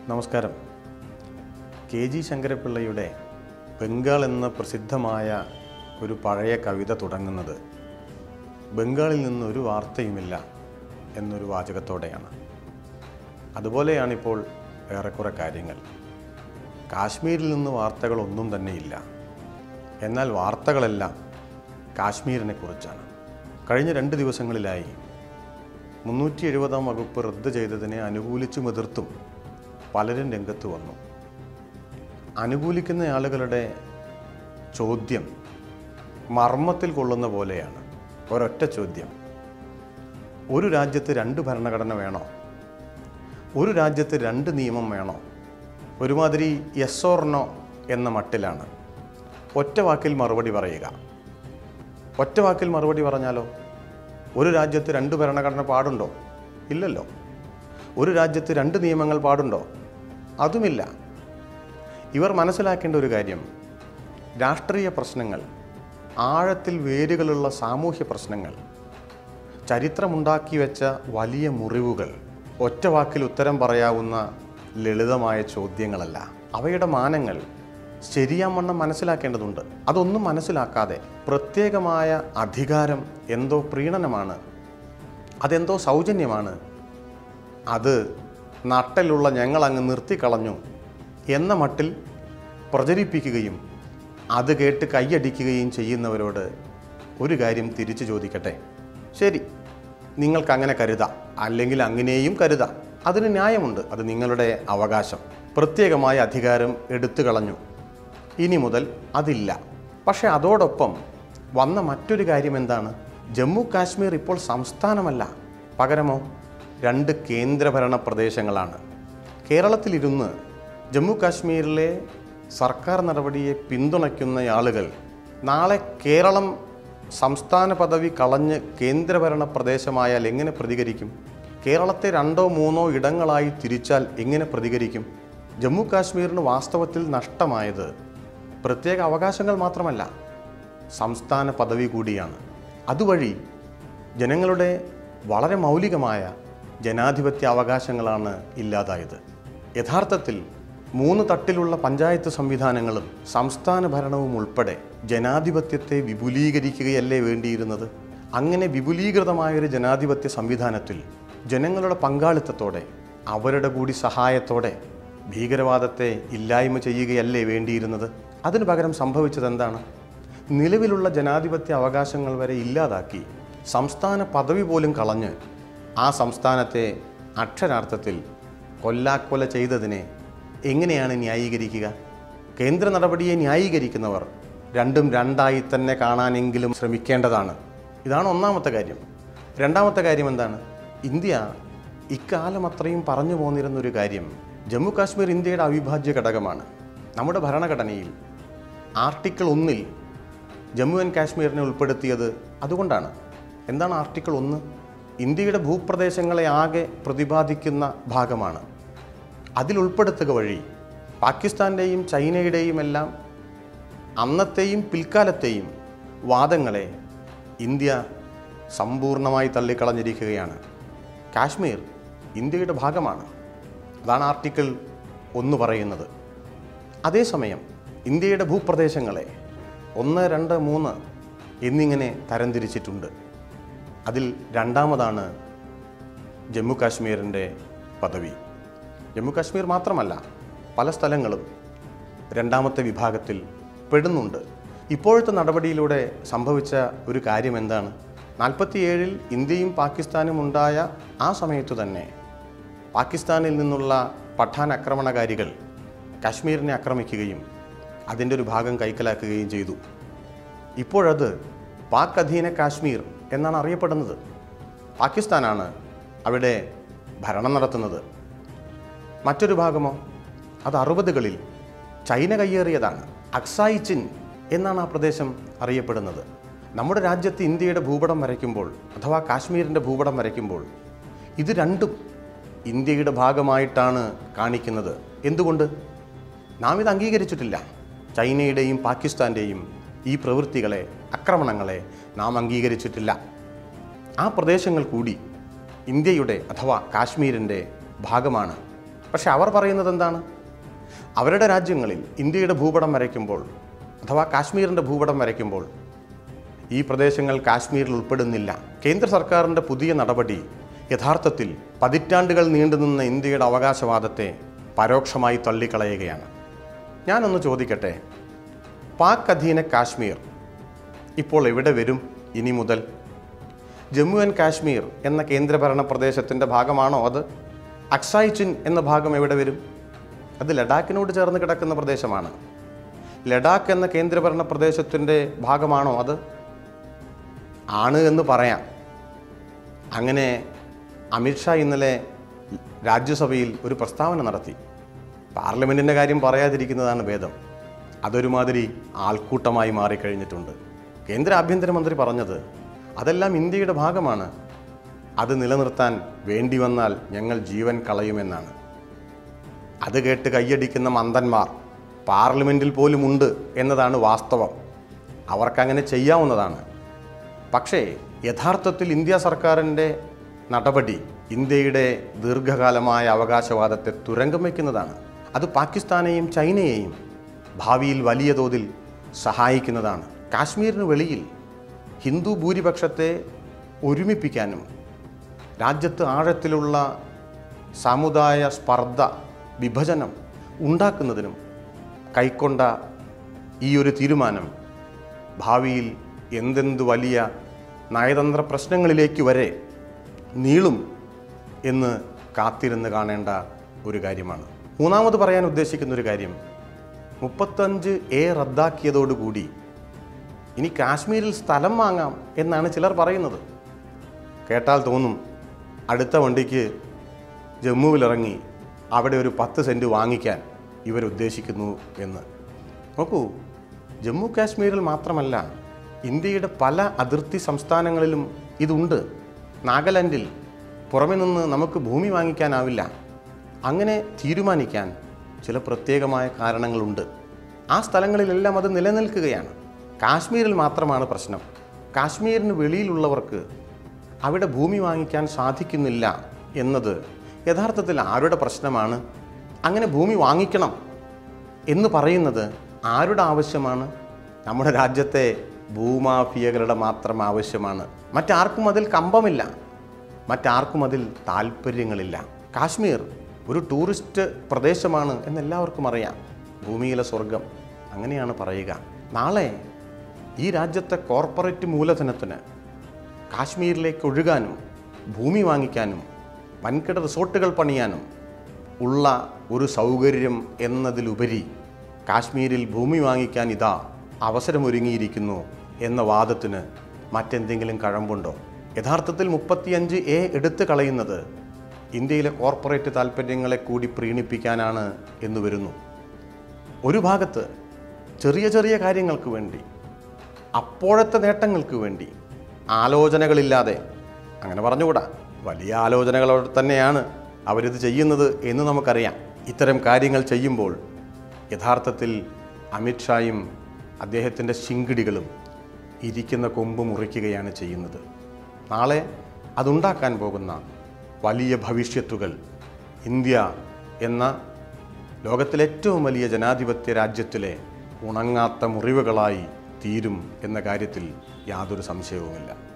നമസ്കാരം K G ശങ്കരപ്പിള്ളയുടെ Bengal എന്ന പ്രസിദ്ധമായ ഒരു പഴയ കവിത തുടങ്ങുന്നത് ബംഗാളിൽ നിന്ന് ഒരു വാർത്തയുമില്ല എന്നൊരു വാചകത്തോടെയാണ് അതുപോലെയാണിപ്പോൾ ഏറെക്കുറെ കാര്യങ്ങൾ കാശ്മീരിൽ നിന്ന് വാർത്തകളൊന്നും തന്നെയില്ല എന്നാൽ വാർത്തകളെല്ലാം കാശ്മീരിനെ കുറിച്ചാണ് കഴിഞ്ഞ രണ്ട് ദിവസങ്ങളിലായി മുന്നൂറ്റി എഴുപതാം വകുപ്പ് റദ്ദ് ചെയ്തതിനെ അനുകൂലിച്ചും എതിർത്തും പലരും രംഗത്ത് വന്നു അനുകൂലിക്കുന്ന ആളുകളുടെ ചോദ്യം മർമ്മത്തിൽ കൊള്ളുന്ന പോലെയാണ് ഒരൊറ്റ ചോദ്യം ഒരു രാജ്യത്ത് രണ്ട് ഭരണഘടന വേണോ ഒരു രാജ്യത്ത് രണ്ട് നിയമം വേണോ ഒരുമാതിരി യെസ് ഓർ നോ എന്ന മട്ടിലാണ് ഒറ്റ വാക്കിൽ മറുപടി പറയുക ഒറ്റ വാക്കിൽ മറുപടി പറഞ്ഞാലോ ഒരു രാജ്യത്ത് രണ്ട് ഭരണഘടന പാടുണ്ടോ ഇല്ലല്ലോ ഒരു രാജ്യത്ത് രണ്ട് നിയമങ്ങൾ പാടുണ്ടോ അതുമില്ല ഇവർ മനസ്സിലാക്കേണ്ട ഒരു കാര്യം രാഷ്ട്രീയ പ്രശ്നങ്ങൾ ആഴത്തിൽ വേരുകളുള്ള സാമൂഹ്യ പ്രശ്നങ്ങൾ ചരിത്രമുണ്ടാക്കി വെച്ച വലിയ മുറിവുകൾ ഒറ്റ വാക്കിൽ ഉത്തരം പറയാവുന്ന ലളിതമായ ചോദ്യങ്ങളല്ല അവയുടെ മാനങ്ങൾ ശരിയാവണ്ണം മനസ്സിലാക്കേണ്ടതുണ്ട് അതൊന്നും മനസ്സിലാക്കാതെ പ്രത്യേകമായ അധികാരം എന്തോ പ്രീണനമാണ് അതെന്തോ സൗജന്യമാണ് അത് നട്ടലുള്ള ഞങ്ങൾ അങ്ങ് നിർത്തിക്കളഞ്ഞു എന്ന മട്ടിൽ പ്രചരിപ്പിക്കുകയും അത് കേട്ട് കൈയടിക്കുകയും ചെയ്യുന്നവരോട് ഒരു കാര്യം തിരിച്ചു ചോദിക്കട്ടെ ശരി നിങ്ങൾക്ക് അങ്ങനെ കരുതാം അല്ലെങ്കിൽ അങ്ങനെയും കരുതാം അതിന് ന്യായമുണ്ട് അത് നിങ്ങളുടെ അവകാശം പ്രത്യേകമായ അധികാരം എടുത്തു കളഞ്ഞു ഇനി മുതൽ അതില്ല പക്ഷേ അതോടൊപ്പം വന്ന മറ്റൊരു കാര്യം എന്താണ് ജമ്മു കാശ്മീർ ഇപ്പോൾ സംസ്ഥാനമല്ല പകരമോ രണ്ട് കേന്ദ്രഭരണ പ്രദേശങ്ങളാണ് കേരളത്തിലിരുന്ന് ജമ്മു കാശ്മീരിലെ സർക്കാർ നടപടിയെ പിന്തുണയ്ക്കുന്ന ആളുകൾ നാളെ കേരളം സംസ്ഥാന പദവി കളഞ്ഞ് കേന്ദ്രഭരണ പ്രദേശമായാൽ എങ്ങനെ പ്രതികരിക്കും കേരളത്തെ രണ്ടോ മൂന്നോ ഇടങ്ങളായി തിരിച്ചാൽ എങ്ങനെ പ്രതികരിക്കും ജമ്മു കാശ്മീരിന് വാസ്തവത്തിൽ നഷ്ടമായത് പ്രത്യേക അവകാശങ്ങൾ മാത്രമല്ല സംസ്ഥാന പദവി കൂടിയാണ് അതുവഴി ജനങ്ങളുടെ വളരെ മൗലികമായ ജനാധിപത്യ അവകാശങ്ങളാണ് ഇല്ലാതായത് യഥാർത്ഥത്തിൽ മൂന്ന് തട്ടിലുള്ള പഞ്ചായത്ത് സംവിധാനങ്ങളും സംസ്ഥാന ഭരണവും ഉൾപ്പെടെ ജനാധിപത്യത്തെ വിപുലീകരിക്കുകയല്ലേ വേണ്ടിയിരുന്നത് അങ്ങനെ വിപുലീകൃതമായൊരു ജനാധിപത്യ സംവിധാനത്തിൽ ജനങ്ങളുടെ പങ്കാളിത്തത്തോടെ അവരുടെ കൂടി സഹായത്തോടെ ഭീകരവാദത്തെ ഇല്ലായ്മ ചെയ്യുകയല്ലേ വേണ്ടിയിരുന്നത് അതിനു പകരം സംഭവിച്ചത് എന്താണ് നിലവിലുള്ള ജനാധിപത്യ അവകാശങ്ങൾ വരെ ഇല്ലാതാക്കി സംസ്ഥാന പദവി പോലും കളഞ്ഞ് ആ സംസ്ഥാനത്തെ അക്ഷരാർത്ഥത്തിൽ കൊല്ലാക്കൊല ചെയ്തതിനെ എങ്ങനെയാണ് ന്യായീകരിക്കുക കേന്ദ്ര നടപടിയെ ന്യായീകരിക്കുന്നവർ രണ്ടും രണ്ടായി തന്നെ കാണാനെങ്കിലും ശ്രമിക്കേണ്ടതാണ് ഇതാണ് ഒന്നാമത്തെ കാര്യം രണ്ടാമത്തെ കാര്യം എന്താണ് ഇന്ത്യ ഇക്കാലം അത്രയും പറഞ്ഞു പോന്നിരുന്ന ഒരു കാര്യം ജമ്മു കാശ്മീർ ഇന്ത്യയുടെ അവിഭാജ്യ ഘടകമാണ് നമ്മുടെ ഭരണഘടനയിൽ ആർട്ടിക്കിൾ ഒന്നിൽ ജമ്മു ആൻഡ് കാശ്മീരിനെ ഉൾപ്പെടുത്തിയത് അതുകൊണ്ടാണ് എന്താണ് ആർട്ടിക്കിൾ ഒന്ന് ഇന്ത്യയുടെ ഭൂപ്രദേശങ്ങളെ ആകെ പ്രതിപാദിക്കുന്ന ഭാഗമാണ് അതിൽ ഉൾപ്പെടുത്തുക വഴി പാകിസ്ഥാൻ്റെയും ചൈനയുടെയും എല്ലാം അന്നത്തെയും പിൽക്കാലത്തെയും വാദങ്ങളെ ഇന്ത്യ സമ്പൂർണ്ണമായി തള്ളിക്കളഞ്ഞിരിക്കുകയാണ് കാശ്മീർ ഇന്ത്യയുടെ ഭാഗമാണ് അതാണ് ആർട്ടിക്കിൾ ഒന്ന് പറയുന്നത് അതേസമയം ഇന്ത്യയുടെ ഭൂപ്രദേശങ്ങളെ ഒന്ന് രണ്ട് മൂന്ന് എന്നിങ്ങനെ തരംതിരിച്ചിട്ടുണ്ട് അതിൽ രണ്ടാമതാണ് ജമ്മു കാശ്മീരിൻ്റെ പദവി ജമ്മു കാശ്മീർ മാത്രമല്ല പല സ്ഥലങ്ങളും രണ്ടാമത്തെ വിഭാഗത്തിൽ പെടുന്നുണ്ട് ഇപ്പോഴത്തെ നടപടിയിലൂടെ സംഭവിച്ച ഒരു കാര്യം എന്താണ് നാൽപ്പത്തിയേഴിൽ ഇന്ത്യയും പാകിസ്ഥാനും ഉണ്ടായ ആ സമയത്തു തന്നെ പാകിസ്ഥാനിൽ നിന്നുള്ള പഠാൻ ആക്രമണകാരികൾ കാശ്മീരിനെ ആക്രമിക്കുകയും അതിൻ്റെ ഒരു ഭാഗം കൈക്കലാക്കുകയും ചെയ്തു ഇപ്പോഴത് പാക് അധീന കാശ്മീർ എന്നാണ് അറിയപ്പെടുന്നത് പാകിസ്ഥാനാണ് അവിടെ ഭരണം നടത്തുന്നത് മറ്റൊരു ഭാഗമോ അത് അറുപതുകളിൽ ചൈന കയ്യേറിയതാണ് അക്സായി ചിൻ എന്നാണ് ആ പ്രദേശം അറിയപ്പെടുന്നത് നമ്മുടെ രാജ്യത്ത് ഇന്ത്യയുടെ ഭൂപടം വരയ്ക്കുമ്പോൾ അഥവാ കാശ്മീരിൻ്റെ ഭൂപടം വരയ്ക്കുമ്പോൾ ഇത് രണ്ടും ഇന്ത്യയുടെ ഭാഗമായിട്ടാണ് കാണിക്കുന്നത് എന്തുകൊണ്ട് നാം ഇത് അംഗീകരിച്ചിട്ടില്ല ചൈനയുടെയും പാകിസ്ഥാൻ്റെയും ഈ പ്രവൃത്തികളെ ആക്രമണങ്ങളെ നാം അംഗീകരിച്ചിട്ടില്ല ആ പ്രദേശങ്ങൾ കൂടി ഇന്ത്യയുടെ അഥവാ കാശ്മീരിൻ്റെ ഭാഗമാണ് പക്ഷെ അവർ പറയുന്നത് എന്താണ് അവരുടെ രാജ്യങ്ങളിൽ ഇന്ത്യയുടെ ഭൂപടം വരയ്ക്കുമ്പോൾ അഥവാ കാശ്മീരിൻ്റെ ഭൂപടം വരയ്ക്കുമ്പോൾ ഈ പ്രദേശങ്ങൾ കാശ്മീരിൽ ഉൾപ്പെടുന്നില്ല കേന്ദ്ര സർക്കാരിൻ്റെ പുതിയ നടപടി യഥാർത്ഥത്തിൽ പതിറ്റാണ്ടുകൾ നീണ്ടുനിന്ന ഇന്ത്യയുടെ അവകാശവാദത്തെ പരോക്ഷമായി തള്ളിക്കളയുകയാണ് ഞാനൊന്ന് ചോദിക്കട്ടെ പാക് അധീന കാശ്മീർ ഇപ്പോൾ എവിടെ വരും ഇനി മുതൽ ജമ്മു ആൻഡ് കാശ്മീർ എന്ന കേന്ദ്രഭരണ പ്രദേശത്തിൻ്റെ ഭാഗമാണോ അത് അക്സായ് ചിൻ എന്ന ഭാഗം എവിടെ വരും അത് ലഡാക്കിനോട് ചേർന്ന് കിടക്കുന്ന പ്രദേശമാണ് ലഡാക്ക് എന്ന കേന്ദ്രഭരണ പ്രദേശത്തിൻ്റെ ഭാഗമാണോ അത് ആണ് എന്ന് പറയാം അങ്ങനെ അമിത്ഷാ ഇന്നലെ രാജ്യസഭയിൽ ഒരു പ്രസ്താവന നടത്തി പാർലമെൻറ്റിൻ്റെ കാര്യം പറയാതിരിക്കുന്നതാണ് ഭേദം അതൊരുമാതിരി ആൾക്കൂട്ടമായി മാറിക്കഴിഞ്ഞിട്ടുണ്ട് കേന്ദ്ര ആഭ്യന്തരമന്ത്രി പറഞ്ഞത് അതെല്ലാം ഇന്ത്യയുടെ ഭാഗമാണ് അത് നിലനിർത്താൻ വേണ്ടി വന്നാൽ ഞങ്ങൾ ജീവൻ കളയുമെന്നാണ് അത് കേട്ട് കൈയടിക്കുന്ന മന്ദന്മാർ പാർലമെൻറ്റിൽ പോലും ഉണ്ട് എന്നതാണ് വാസ്തവം അവർക്കങ്ങനെ ചെയ്യാവുന്നതാണ് പക്ഷേ യഥാർത്ഥത്തിൽ ഇന്ത്യ സർക്കാരിൻ്റെ നടപടി ഇന്ത്യയുടെ ദീർഘകാലമായ അവകാശവാദത്തെ തുരങ്കം വയ്ക്കുന്നതാണ് അത് പാകിസ്ഥാനെയും ചൈനയെയും ഭാവിയിൽ വലിയ തോതിൽ സഹായിക്കുന്നതാണ് കാശ്മീരിന് വെളിയിൽ ഹിന്ദു ഭൂരിപക്ഷത്തെ ഒരുമിപ്പിക്കാനും രാജ്യത്ത് ആഴത്തിലുള്ള സമുദായ സ്പർദ്ധ വിഭജനം ഉണ്ടാക്കുന്നതിനും കൈക്കൊണ്ട ഈ ഒരു തീരുമാനം ഭാവിയിൽ എന്തെന്ത് വലിയ നയതന്ത്ര പ്രശ്നങ്ങളിലേക്ക് വരെ നീളും എന്ന് കാത്തിരുന്ന് കാണേണ്ട ഒരു കാര്യമാണ് മൂന്നാമത് പറയാൻ ഉദ്ദേശിക്കുന്ന ഒരു കാര്യം മുപ്പത്തഞ്ച് എ റദ്ദാക്കിയതോടുകൂടി ഇനി കാശ്മീരിൽ സ്ഥലം വാങ്ങാം എന്നാണ് ചിലർ പറയുന്നത് കേട്ടാൽ തോന്നും അടുത്ത വണ്ടിക്ക് ജമ്മുവിലിറങ്ങി അവിടെ ഒരു പത്ത് സെൻറ്റ് വാങ്ങിക്കാൻ ഇവരുദ്ദേശിക്കുന്നു എന്ന് നോക്കൂ ജമ്മു കാശ്മീരിൽ മാത്രമല്ല ഇന്ത്യയുടെ പല അതിർത്തി സംസ്ഥാനങ്ങളിലും ഇതുണ്ട് നാഗാലാൻഡിൽ പുറമെ നിന്ന് നമുക്ക് ഭൂമി വാങ്ങിക്കാനാവില്ല അങ്ങനെ തീരുമാനിക്കാൻ ചില പ്രത്യേകമായ കാരണങ്ങളുണ്ട് ആ സ്ഥലങ്ങളിലെല്ലാം അത് നിലനിൽക്കുകയാണ് കാശ്മീരിൽ മാത്രമാണ് പ്രശ്നം കാശ്മീരിന് വെളിയിലുള്ളവർക്ക് അവിടെ ഭൂമി വാങ്ങിക്കാൻ സാധിക്കുന്നില്ല എന്നത് യഥാർത്ഥത്തിൽ ആരുടെ പ്രശ്നമാണ് അങ്ങനെ ഭൂമി വാങ്ങിക്കണം എന്ന് പറയുന്നത് ആരുടെ ആവശ്യമാണ് നമ്മുടെ രാജ്യത്തെ ഭൂമാഫിയകളുടെ മാത്രം ആവശ്യമാണ് മറ്റാർക്കും അതിൽ കമ്പമില്ല മറ്റാർക്കും അതിൽ താല്പര്യങ്ങളില്ല കാശ്മീർ ഒരു ടൂറിസ്റ്റ് പ്രദേശമാണ് എന്നെല്ലാവർക്കും അറിയാം ഭൂമിയിലെ സ്വർഗം അങ്ങനെയാണ് പറയുക നാളെ ഈ രാജ്യത്തെ കോർപ്പറേറ്റ് മൂലധനത്തിന് കാശ്മീരിലേക്ക് ഒഴുകാനും ഭൂമി വാങ്ങിക്കാനും വൻകിട റിസോർട്ടുകൾ പണിയാനും ഉള്ള ഒരു സൗകര്യം എന്നതിലുപരി കാശ്മീരിൽ ഭൂമി വാങ്ങിക്കാൻ ഇതാ അവസരമൊരുങ്ങിയിരിക്കുന്നു എന്ന വാദത്തിന് മറ്റെന്തെങ്കിലും കഴമ്പുണ്ടോ യഥാർത്ഥത്തിൽ മുപ്പത്തിയഞ്ച് എ എടുത്തു കളയുന്നത് ഇന്ത്യയിലെ കോർപ്പറേറ്റ് താൽപ്പര്യങ്ങളെ കൂടി പ്രീണിപ്പിക്കാനാണ് എന്ന് വരുന്നു ഒരു ഭാഗത്ത് ചെറിയ ചെറിയ കാര്യങ്ങൾക്ക് വേണ്ടി അപ്പോഴത്തെ നേട്ടങ്ങൾക്ക് വേണ്ടി ആലോചനകളില്ലാതെ അങ്ങനെ പറഞ്ഞുകൂടാ വലിയ ആലോചനകളോടെ തന്നെയാണ് അവരിത് ചെയ്യുന്നത് എന്ന് നമുക്കറിയാം ഇത്തരം കാര്യങ്ങൾ ചെയ്യുമ്പോൾ യഥാർത്ഥത്തിൽ അമിത്ഷായും അദ്ദേഹത്തിൻ്റെ ശിങ്കിടികളും ഇരിക്കുന്ന കൊമ്പ് മുറിക്കുകയാണ് ചെയ്യുന്നത് നാളെ അതുണ്ടാക്കാൻ പോകുന്ന വലിയ ഭവിഷ്യത്തുകൾ ഇന്ത്യ എന്ന ലോകത്തിലെ ഏറ്റവും വലിയ ജനാധിപത്യ രാജ്യത്തിലെ ഉണങ്ങാത്ത മുറിവുകളായി തീരും എന്ന കാര്യത്തിൽ യാതൊരു സംശയവുമില്ല